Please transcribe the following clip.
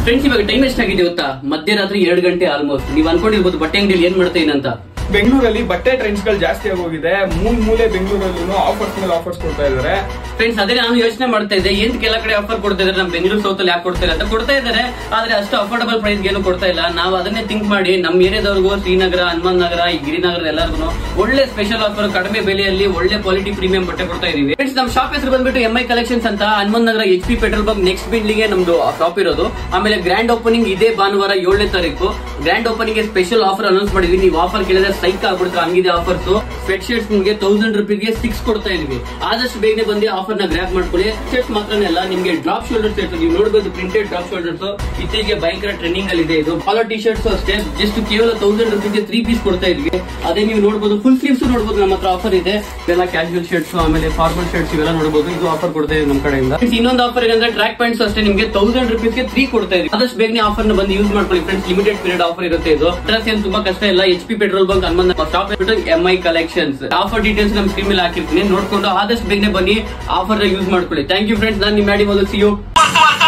friends ಇವಾಗ time ಎಷ್ಟಾಗಿದೆ ಗೊತ್ತಾ ಮಧ್ಯರಾತ್ರಿ ಎರಡು ಗಂಟೆ ಆಲ್ಮೋಸ್ಟ್ ನೀವು ಅನ್ಕೊಂಡಿರ್ಬೋದು ಬಟ್ಟೆ ಅಂಗಡಿಯಲ್ಲಿ ಏನ್ ಮಾಡ್ತಾ ಅಂತ ಬೆಂಗಳೂರಲ್ಲಿ ಬಟ್ಟೆ ಟ್ರೆಂಡ್ಸ್ ಗಳು ಜಾಸ್ತಿ ಆಗೋಗಿದೆ ಮೂಲ್ ಮೂಲೆ ಬೆಂಗಳೂರಲ್ಲೂ ಆಫರ್ಸ್ ಮೇಲೆ ಆಫರ್ಸ್ ಕೊಡ್ತಾ ಇದಾರೆ ಫ್ರೆಂಡ್ಸ್ ಅದೇ ನಾನು ಯೋಚನೆ ಮಾಡ್ತಾ ಇದ್ದೆ ಏನ್ ಕೆಲ ಕಡೆ ಆಫರ್ ಕೊಡ್ತಾ ಇದಾರೆ ನಮ್ಮ ಬೆಂಗಳೂರು ಸೌತ್ ಅಲ್ಲಿ ಯಾಕೆ ಕೊಡ್ತಾ ಇಲ್ಲ ಅಂತ ಕೊಡ್ತಾ ಇದಾರೆ ಆದ್ರೆ ಅಷ್ಟು ಅಫೋರ್ಡಬಲ್ ಪ್ರೈಸ್ ಏನು ಕೊಡ್ತಾ ಇಲ್ಲ ನಾವು ಅದನ್ನೇ ಥಿಂಕ್ ಮಾಡಿ ನಮ್ಮ ಏರಿಯಾದವ್ರಿಗೂ ಶ್ರೀನಗರ ಹನುಮಂತ ನಗರ ಈ ಗಿರಿನಗರ ಎಲ್ಲರಿಗೂ ಒಳ್ಳೆ ಸ್ಪೆಷಲ್ ಆಫರ್ ಕಡಿಮೆ ಬೆಲೆಯಲ್ಲಿ ಒಳ್ಳೆ ಕ್ವಾಲಿಟಿ ಪ್ರೀಮಿಯಂ ಬಟ್ಟೆ ಕೊಡ್ತಾ ಇದೀವಿ ಫ್ರೆಂಡ್ಸ್ ನಮ್ಮ ಶಾಪ್ ಹೆಸರು ಬಂದ್ಬಿಟ್ಟು ಎಂ ಐ ಕಲೆಕ್ಷನ್ಸ್ ಅಂತ Hanumantha Nagar H P petrol bunk next building ನಮ್ದು ಶಾಪ್ ಇರೋದು ಆಮೇಲೆ ಗ್ರ್ಯಾಂಡ್ ಓಪನಿಂಗ್ ಇದೇ ಭಾನುವಾರ ಏಳನೇ ತಾರೀಕು grand opening special offer announce ಮಾಡಿದ್ವಿ ನೀವು ಆಫರ್ ಕೇಳಿದ್ರೆ ಸೈಕ್ ಆಗ್ಬಿಡ್ತಾರೆ ಹಂಗಿದೆ ಆಫರ್ಸ್ ಸ್ವೆಟ್ ಶರ್ಟ್ಸ್ ನಿಮಗೆ ತೌಸಂಡ್ ರುಪೀಸ್ಗೆ ಸಿಕ್ಸ್ ಕೊಡ್ತಾ ಇದೀವಿ ಆದಷ್ಟು ಬೇಗನೆ ಬಂದು ಆಫರ್ ನ ಗ್ರ್ಯಾಪ್ ಮಾಡ್ಕೊಳ್ಳಿ ಶರ್ಟ್ಸ್ ಮಾತ್ರನೇ ಅಲ್ಲ ನಿಮಗೆ ಡ್ರಾಪ್ ಶೋಲ್ಡರ್ ಶರ್ಟ್ಸ್ ನೀವು ನೋಡಬಹುದು ಪ್ರಿಂಟೆಡ್ ಡ್ರಾಪ್ ಶೋಲ್ಡರ್ಸ್ ಇತ್ತೀಚೆಗೆ ಭಯಂಕರ ಟ್ರೆಂಡಿಂಗ್ ಅಲ್ಲಿ ಇದೆ ಇದು ಕಾಲರ್ ಟಿ ಶರ್ಟ್ಸ್ ಅಷ್ಟೇ ಜಸ್ಟ್ ಕೇವಲ ತೌಸಂಡ್ ರುಪೀಸ್ಗೆ ತ್ರೀ ಪೀಸ್ ಕೊಡ್ತಾ ಇದ್ವಿ ಅದೇ ನೀವು ನೋಡಬಹುದು ಫುಲ್ ಸ್ಲೀವ್ಸ್ ನೋಡಬಹುದು ನಮ್ಮ ಹತ್ರ ಆಫರ್ ಇದೆ ಇವೆಲ್ಲ ಕ್ಯಾಶುವಲ್ ಶರ್ಟ್ಸ್ ಆಮೇಲೆ ಫಾರ್ಮಲ್ ಶರ್ಟ್ಸ್ ಇವೆಲ್ಲ ನೋಡಬಹುದು ಇದು ಆಫರ್ ಕೊಡ್ತಾ ಇದೆ ನಮ್ಮ ಕಡೆಯಿಂದ Friends, ಇನ್ನೊಂದು ಆಫರ್ ಏನಂದ್ರೆ ಟ್ರ್ಯಾಕ್ ಪ್ಯಾಂಟ್ಸ್ ಅಷ್ಟೇ ನಿಮಗೆ ತೌಸಂಡ್ ರುಪೀಸ್ಗೆ ತ್ರೀ ಕೊಡ್ತಾ ಇದೆ ಆದಷ್ಟು ಬೇಗನೆ ಆಫರ್ ನ ಬಂದು ಯೂಸ್ ಮಾಡ್ಕೊಳ್ಳಿ ಫ್ರೆಂಡ್ಸ್ ಲಿಮಿಟೆಡ್ ಪೀರಿಯಡ್ ಆಫರ್ ಇರುತ್ತೆ ಇದು ಅಡ್ರೆಸ್ ಏನ್ ತುಂಬಾ ಕಷ್ಟ ಇಲ್ಲ H P petrol bunk Hanumantha shop M I collections offer details ನಮ್ಮ ಸ್ಕ್ರೀನ್ ಮೇಲೆ ಹಾಕಿರ್ತೀನಿ ನೋಡ್ಕೊಂಡು ಆದಷ್ಟು ಬೇಗನೆ ಬನ್ನಿ ಆಫರ್ ಯೂಸ್ ಮಾಡ್ಕೊಳ್ಳಿ ಥ್ಯಾಂಕ್ ಯು ಫ್ರೆಂಡ್ಸ್ ನಾನು ನಿಮ್ಮ ಮ್ಯಾಡಿ ಮೊದಲು ಸಿ ಯು